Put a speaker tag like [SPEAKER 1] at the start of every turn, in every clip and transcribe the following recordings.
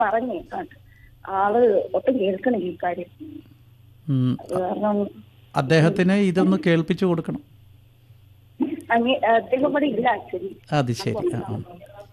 [SPEAKER 1] പറഞ്ഞേക്കാൻ ആള് ഒട്ടും കേൾക്കണില്ല ഈ കാര്യം
[SPEAKER 2] ഉം.
[SPEAKER 1] അത് കാരണം
[SPEAKER 2] അദ്ദേഹത്തിന് ഇതൊന്ന് കേൾപ്പിച്ചു കൊടുക്കണം
[SPEAKER 1] അങ്ങേ അദ്ദേഹം ഇവിടെ ഇല്ല ആക്ച്വലി
[SPEAKER 2] അത് ശരി ആ ആ.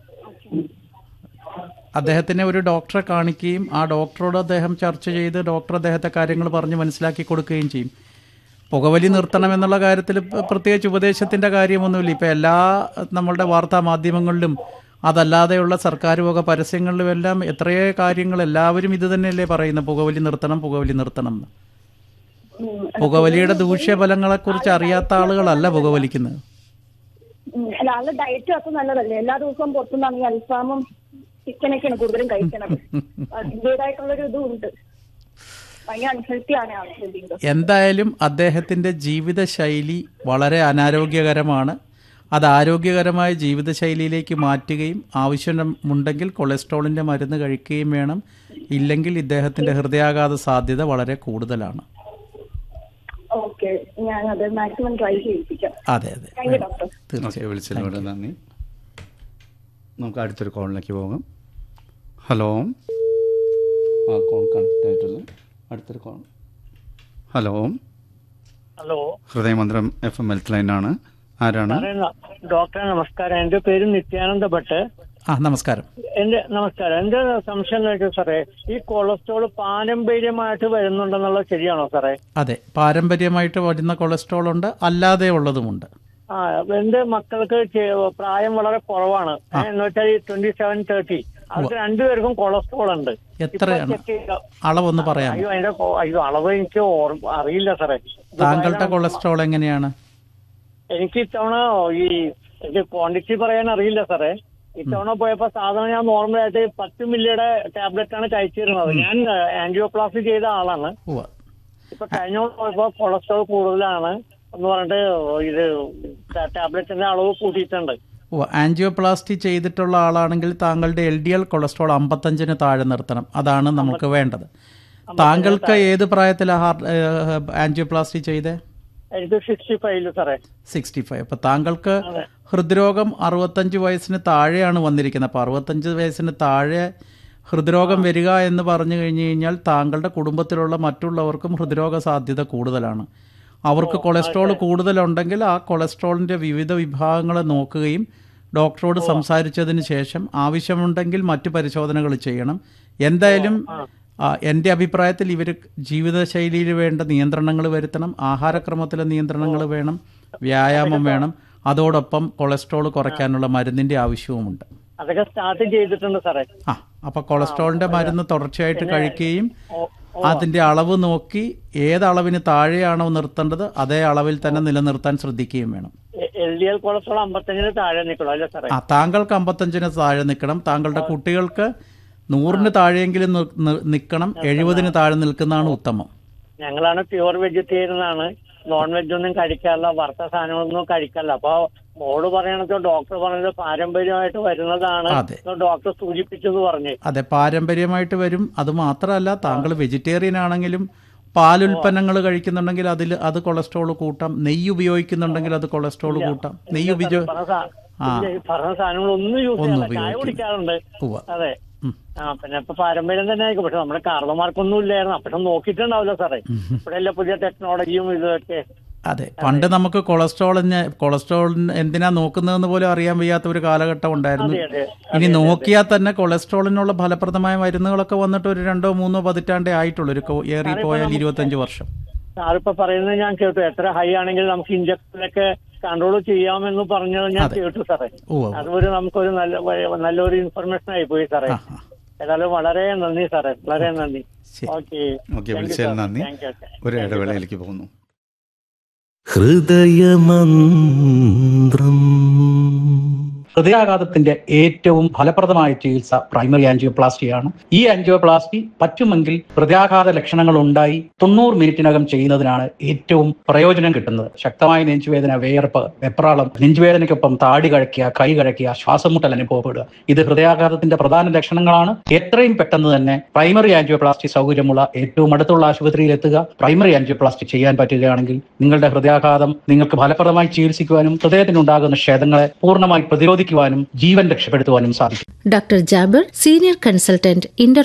[SPEAKER 2] അദ്ദേഹത്തിനെ ഒരു ഡോക്ടറെ കാണിക്കുകയും ആ ഡോക്ടറോട് അദ്ദേഹം ചർച്ച ചെയ്ത് ഡോക്ടർ അദ്ദേഹത്തെ കാര്യങ്ങൾ പറഞ്ഞ് മനസ്സിലാക്കി കൊടുക്കുകയും ചെയ്യും പുകവലി നിർത്തണം എന്നുള്ള കാര്യത്തിൽ പ- പ്രത്യേകിച്ച് ഉപദേശത്തിൻ്റെ കാര്യമൊന്നുമില്ല ഇപ്പം എല്ലാ നമ്മളുടെ വാർത്താ മാധ്യമങ്ങളിലും അതല്ലാതെയുള്ള സർക്കാർ വക പരസ്യങ്ങളിലും എല്ലാം എത്രയോ കാര്യങ്ങൾ എല്ലാവരും ഇത് തന്നെയല്ലേ പറയുന്നത് പുകവലി നിർത്തണം പുകവലി നിർത്തണം എന്ന്
[SPEAKER 1] ഉം.
[SPEAKER 2] പുകവലിയുടെ ദൂഷ്യഫലങ്ങളെക്കുറിച്ച് അറിയാത്ത ആളുകളല്ല പുകവലിക്കുന്നത്
[SPEAKER 1] ഉം. അല്ല ആളുടെ ഡയറ്റ് ഒക്കെ നല്ലതല്ലേ എല്ലാ ദിവസവും പുറത്തുനിന്നാണ് ഈ അൽഫാമും ചിക്കനൊക്കെയാണ് കൂടുതലും കഴിക്കണത് അതിൻ്റെതായിട്ടുള്ളൊരു ഇതും ഉണ്ട് ഭയങ്കര അൺഹെൽത്തി ആണ് ആളുടെ ജീവിതം
[SPEAKER 2] എന്തായാലും അദ്ദേഹത്തിൻ്റെ ജീവിതശൈലി വളരെ അനാരോഗ്യകരമാണ് അത് ആരോഗ്യകരമായ ജീവിതശൈലിയിലേക്ക് മാറ്റുകയും ആവശ്യമുണ്ടെങ്കിൽ കൊളസ്ട്രോളിൻ്റെ മരുന്ന് കഴിക്കുകയും വേണം ഇല്ലെങ്കിൽ ഇദ്ദേഹത്തിൻ്റെ ഹൃദയാഘാത സാധ്യത വളരെ കൂടുതലാണ്
[SPEAKER 1] ഓക്കെ ഞാൻ അത് മാക്സിമം ട്രൈ ചെയ്യിപ്പിക്കാം
[SPEAKER 2] അതെ അതെ
[SPEAKER 1] താങ്ക് യു ഡോക്ടർ
[SPEAKER 2] തീർച്ചയായും
[SPEAKER 3] ഓക്കെ വിളിച്ചതിനോട് നന്ദി നമുക്ക് അടുത്തൊരു കോളിലേക്ക് പോകാം ഹലോ ആ കോൾ കണക്ട് ആയിട്ടില്ല അടുത്തൊരു call hello
[SPEAKER 4] hello
[SPEAKER 3] Hridayamantram F M health ലൈനാണ് ആരാണ്
[SPEAKER 4] സാറേ ന- ഡോക്ടറെ നമസ്കാരം എന്റെ പേര് നിത്യാനന്ദ ഭട്ട്
[SPEAKER 2] ആ നമസ്കാരം
[SPEAKER 4] എന്റെ നമസ്കാരം എന്റെ സംശയം എന്ന് വെച്ചാൽ സാറേ ഈ കൊളസ്ട്രോൾ പാരമ്പര്യമായിട്ട് വരുന്നുണ്ടെന്നുള്ളത് ശരിയാണോ സാറേ
[SPEAKER 2] അതെ പാരമ്പര്യമായിട്ട് വരുന്ന കൊളസ്ട്രോൾ ഉണ്ട് അല്ലാതെ ഉള്ളതുമുണ്ട്
[SPEAKER 4] ആ എന്റെ മക്കൾക്ക് ചെ- പ്രായം വളരെ കുറവാണ് എന്ന് വെച്ചാൽ ട്വന്റി സെവൻ തേർട്ടി അവർക്ക് രണ്ടുപേർക്കും കൊളസ്ട്രോൾ ഉണ്ട്
[SPEAKER 2] എത്രയാണ്
[SPEAKER 4] ചെക്ക് ചെയ്ത-
[SPEAKER 2] അളവൊന്ന് പറയാമോ
[SPEAKER 4] അയ്യോ അതിന്റെ കൊ- അയ്യോ അളവ് എനിക്ക് ഓർമ്മ അറിയില്ല സാറേ ഇത്
[SPEAKER 2] താങ്കളുടെ കൊളസ്ട്രോൾ എങ്ങനെയാണ്
[SPEAKER 4] എനിക്ക് ഇത്തവണ ഈ എനിക്ക് ക്വാണ്ടിറ്റി പറയാൻ അറിയില്ല സാറേ ഇത്തവണ പോയപ്പോ സാധാരണ ഞാൻ നോർമലായിട്ട് പത്ത് മില്ലിയുടെ ടാബ്ലറ്റ് ആണ് കഴിച്ചിരുന്നത് ഞാൻ ആൻജിയോപ്ലാസ്റ്റി ചെയ്ത ആളാണ്
[SPEAKER 2] ഉവ്വ
[SPEAKER 4] ഇപ്പൊ കഴിഞ്ഞ തവണ പോയപ്പോ കൊളസ്ട്രോൾ കൂടുതലാണ് എന്ന് പറഞ്ഞിട്ട് ഇത് ടാബ്ലറ്റിന്റെ അളവ് കൂട്ടിയിട്ടുണ്ട്
[SPEAKER 2] ഓ ആൻജിയോപ്ലാസ്റ്റി ചെയ്തിട്ടുള്ള ആളാണെങ്കിൽ താങ്കളുടെ എൽ ഡി എൽ കൊളസ്ട്രോൾ അമ്പത്തഞ്ചിന് താഴെ നിർത്തണം അതാണ് നമുക്ക് വേണ്ടത് താങ്കൾക്ക് ഏത് പ്രായത്തിലാണ് ഹാർട്ട് ആൻജിയോപ്ലാസ്റ്റി ചെയ്തേ
[SPEAKER 4] എനിക്ക് സിക്സ്റ്റി ഫൈവില് സാറേ
[SPEAKER 2] സിക്സ്റ്റി ഫൈവ് അപ്പോൾ താങ്കൾക്ക് ഹൃദ്രോഗം അറുപത്തഞ്ച് വയസ്സിന് താഴെയാണ് വന്നിരിക്കുന്നത് അപ്പോൾ അറുപത്തഞ്ച് വയസ്സിന് താഴെ ഹൃദ്രോഗം വരിക എന്ന് പറഞ്ഞു കഴിഞ്ഞു കഴിഞ്ഞാൽ താങ്കളുടെ കുടുംബത്തിലുള്ള മറ്റുള്ളവർക്കും ഹൃദ്രോഗ സാധ്യത കൂടുതലാണ് അവർക്ക് കൊളസ്ട്രോൾ കൂടുതലുണ്ടെങ്കിൽ ആ കൊളസ്ട്രോളിൻ്റെ വിവിധ വിഭാഗങ്ങളെ നോക്കുകയും ഡോക്ടറോട് സംസാരിച്ചതിന് ശേഷം ആവശ്യമുണ്ടെങ്കിൽ മറ്റു പരിശോധനകൾ ചെയ്യണം എന്തായാലും ആ, എൻ്റെ അഭിപ്രായത്തിൽ ഇവർ ജീവിതശൈലിയിൽ വേണ്ട നിയന്ത്രണങ്ങൾ വരുത്തണം ആഹാരക്രമത്തിലെ നിയന്ത്രണങ്ങൾ വേണം വ്യായാമം വേണം അതോടൊപ്പം കൊളസ്ട്രോൾ കുറയ്ക്കാനുള്ള മരുന്നിൻ്റെ ആവശ്യവുമുണ്ട്
[SPEAKER 4] അതൊക്കെ സ്റ്റാർട്ട് ചെയ്തിട്ടുണ്ട് സാറേ
[SPEAKER 2] ആ അപ്പോൾ കൊളസ്ട്രോളിൻ്റെ മരുന്ന് തുടർച്ചയായിട്ട് കഴിക്കുകയും അതിൻ്റെ അളവ് നോക്കി ഏത് അളവിന് താഴെയാണോ നിർത്തേണ്ടത് അതേ അളവിൽ തന്നെ നിലനിർത്താൻ ശ്രദ്ധിക്കുകയും വേണം
[SPEAKER 4] എൽ ഡി എൽ കൊളസ്ട്രോൾ അമ്പത്തഞ്ചിന് താഴെ നിൽക്കുള്ളൂ അല്ലേ സാറേ
[SPEAKER 2] ആ താങ്കൾക്ക് അമ്പത്തഞ്ചിന് താഴെ നിൽക്കണം താങ്കളുടെ കുട്ടികൾക്ക് നൂറിന് താഴെയെങ്കിലും നി- നി- നിൽക്കണം എഴുപതിന് താഴെ നിൽക്കുന്നതാണ് ഉത്തമം
[SPEAKER 4] ഞങ്ങളാണ് പ്യുവർ വെജിറ്റേറിയൻ ആണ് നോൺ വെജ് ഒന്നും കഴിക്കാറില്ല വറുത്ത സാധനങ്ങളൊന്നും കഴിക്കാറില്ല അപ്പൊ മോള് പറയണത് ഡോക്ടർ പറഞ്ഞത് പാരമ്പര്യമായിട്ട് വരുന്നതാണ്
[SPEAKER 2] അതെ.
[SPEAKER 4] ഡോക്ടർ സൂചിപ്പിച്ചെന്ന് പറഞ്ഞു
[SPEAKER 2] അതെ പാരമ്പര്യമായിട്ട് വരും അത് മാത്രമല്ല താങ്കൾ വെജിറ്റേറിയൻ ആണെങ്കിലും പാലുൽപ്പന്നങ്ങൾ കഴിക്കുന്നുണ്ടെങ്കിൽ അതിൽ അത് കൊളസ്ട്രോൾ കൂട്ടാം നെയ്യ് ഉപയോഗിക്കുന്നുണ്ടെങ്കിൽ അത് കൊളസ്ട്രോൾ കൂട്ടാം നെയ്യ് ഉപയോഗ
[SPEAKER 4] പറഞ്ഞ സാ-
[SPEAKER 2] ആ.
[SPEAKER 4] ഇല്ല, ഈ പറഞ്ഞ സാധനങ്ങളൊന്നും യൂസ്
[SPEAKER 2] ഒന്നും
[SPEAKER 4] ചെയ്യാറില്ല ചായ കുടിക്കാറുണ്ട്
[SPEAKER 2] ഉവ്വ.
[SPEAKER 4] അതെ
[SPEAKER 2] ഉം.
[SPEAKER 4] ആ പിന്നെ ഇപ്പൊ പാരമ്പര്യം തന്നെ ആയിരിക്കും പക്ഷെ നമ്മുടെ കാരണന്മാർക്കൊന്നും ഇല്ലായിരുന്നു അപ്പൊ നോക്കിയിട്ടുണ്ടാവില്ല സാറേ ഇവിടെയല്ല പുതിയ ടെക്നോളജിയും ഇതൊക്കെ
[SPEAKER 2] അതെ പണ്ട് നമുക്ക് കൊളസ്ട്രോളിന് കൊളസ്ട്രോൾ എന്തിനാ നോക്കുന്നതെന്ന് പോലും അറിയാൻ വയ്യാത്ത ഒരു കാലഘട്ടം ഉണ്ടായിരുന്നു
[SPEAKER 4] അതെ, അതെ.
[SPEAKER 2] ഇനി നോക്കിയാൽ തന്നെ കൊളസ്ട്രോളിനുള്ള ഫലപ്രദമായ മരുന്നുകളൊക്കെ വന്നിട്ട് ഒരു രണ്ടോ മൂന്നോ പതിറ്റാണ്ടേ ആയിട്ടുള്ളൂ ഒരു കോ- ഏറി പോയാൽ ഇരുപത്തഞ്ച് വർഷം
[SPEAKER 4] സാറിപ്പോ പറയുന്നത് ഞാൻ കേട്ടു എത്ര ഹൈ ആണെങ്കിൽ നമുക്ക് ഇഞ്ചക്ഷനൊക്കെ കൺട്രോൾ ചെയ്യാമെന്ന് പറഞ്ഞത് ഞാൻ കേട്ടു സാറേ
[SPEAKER 2] ഉവ്വ്.
[SPEAKER 4] അതുപോലെ നമുക്കൊരു നല്ല നല്ലൊരു ഇൻഫർമേഷൻ ആയി പോയി സാറേ
[SPEAKER 2] ആ, ആ.
[SPEAKER 4] ഏതായാലും വളരെ നന്ദി സാറേ വളരെ നന്ദി
[SPEAKER 2] ശരി.
[SPEAKER 4] ഓക്കെ
[SPEAKER 3] ഓക്കെ വിളിച്ചതിൽ നന്ദി
[SPEAKER 4] താങ്ക് യു
[SPEAKER 3] ഒരു ഇടവേളയിലേക്ക് പോകുന്നു
[SPEAKER 5] ഹൃദയമന്ത്രം
[SPEAKER 6] ഹൃദയാഘാതത്തിന്റെ ഏറ്റവും ഫലപ്രദമായ ചികിത്സ പ്രൈമറി ആൻജിയോപ്ലാസ്റ്റിയാണ് ഈ ആൻജിയോപ്ലാസ്റ്റി പറ്റുമെങ്കിൽ ഹൃദയാഘാത ലക്ഷണങ്ങൾ ഉണ്ടായി തൊണ്ണൂറ് മിനിറ്റിനകം ചെയ്യുന്നതിനാണ് ഏറ്റവും പ്രയോജനം കിട്ടുന്നത് ശക്തമായ നെഞ്ചുവേദന വേർപ്പ് വെപ്രാളം നെഞ്ചുവേദനയ്ക്കൊപ്പം താടി കഴയ്ക്കുക കൈ കഴയ്ക്കുക ശ്വാസം മുട്ടൽ അനുഭവപ്പെടുക ഇത് ഹൃദയാഘാതത്തിന്റെ പ്രധാന ലക്ഷണങ്ങളാണ് എത്രയും പെട്ടെന്ന് തന്നെ പ്രൈമറി ആൻജിയോപ്ലാസ്റ്റി സൗകര്യമുള്ള ഏറ്റവും അടുത്തുള്ള ആശുപത്രിയിൽ എത്തുക പ്രൈമറി ആൻജിയോപ്ലാസ്റ്റി ചെയ്യാൻ പറ്റുകയാണെങ്കിൽ നിങ്ങളുടെ ഹൃദയാഘാതം നിങ്ങൾക്ക് ഫലപ്രദമായി ചികിത്സിക്കുവാനും ഹൃദയത്തിനുണ്ടാകുന്ന ക്ഷതങ്ങളെ പൂർണ്ണമായി പ്രതിരോധിക്കുവാനും ജീവൻ രക്ഷപ്പെടുത്തുവാനും സാധിക്കും
[SPEAKER 7] doctor Jabir senior consultant Inter